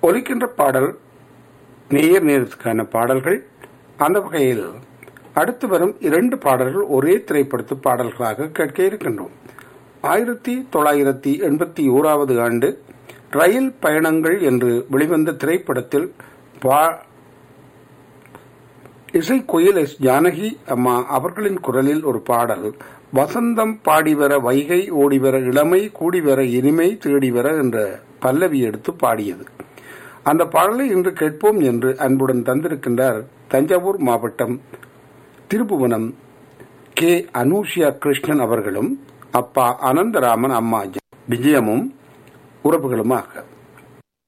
ஒலிக்கின்ற பாடல் நேர் நேரத்துக்கான பாடல்கள் அந்த வகையில் அடுத்து வரும் இரண்டு பாடல்கள் ஒரே திரைப்படத்து பாடல்களாக கேட்க இருக்கின்றோம் ஆயிரத்தி தொள்ளாயிரத்தி எண்பத்தி ஓராவது ஆண்டு ரயில் பயணங்கள் என்று வெளிவந்த திரைப்படத்தில் பா- இசை கோயில் எஸ் ஜானகி அம்மா அவர்களின் குரலில் ஒரு பாடல் வசந்தம் பாடிவர வைகை ஓடிவர இளமை கூடிவர இனிமை தேடிவர என்ற பல்லவி எடுத்து பாடியது அந்த பாடலை இன்று கேட்போம் என்று அன்புடன் தந்திருக்கின்றார் தஞ்சாவூர் மாவட்டம் திருப்புவனம் கே அனூஷியா கிருஷ்ணன் அவர்களும் அப்பா அனந்தராமன் அம்மா விஜயமும் உறவுகளுமாக